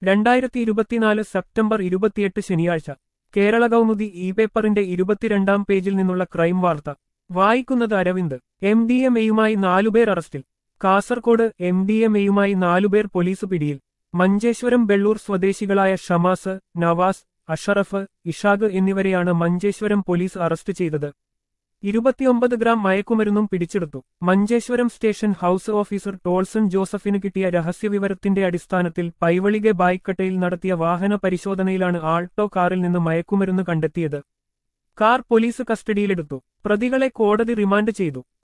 രണ്ടായിരത്തി ഇരുപത്തിനാല് സെപ്റ്റംബർ ഇരുപത്തിയെട്ട് ശനിയാഴ്ച കേരള കൗമുദി ഇ പേപ്പറിന്റെ ഇരുപത്തിരണ്ടാം പേജിൽ നിന്നുള്ള ക്രൈം വാർത്ത വായിക്കുന്നത് അരവിന്ദ് എം ഡി എം എയുമായി നാലുപേർ അറസ്റ്റിൽ കാസർകോട് എം ഡി എം എയുമായി നാലുപേർ പോലീസ് പിടിയിൽ മഞ്ചേശ്വരം ബെള്ളൂർ സ്വദേശികളായ ഷമാസ് നവാസ് അഷറഫ് ഇഷാഖ് എന്നിവരെയാണ് മഞ്ചേശ്വരം പോലീസ് അറസ്റ്റ് ചെയ്തത് ഇരുപത്തിയൊമ്പത് ഗ്രാം മയക്കുമരുന്നും പിടിച്ചെടുത്തു Manjeshwaram station house officer Tolson ജോസഫിന് കിട്ടിയ രഹസ്യവിവരത്തിന്റെ അടിസ്ഥാനത്തിൽ പൈവളികെ ബായ്ക്കട്ടയിൽ നടത്തിയ വാഹന പരിശോധനയിലാണ് ആൾട്ടോ കാറിൽ നിന്ന് മയക്കുമരുന്ന് കണ്ടെത്തിയത് കാർ പോലീസ് കസ്റ്റഡിയിലെടുത്തു പ്രതികളെ കോടതി റിമാൻഡ് ചെയ്തു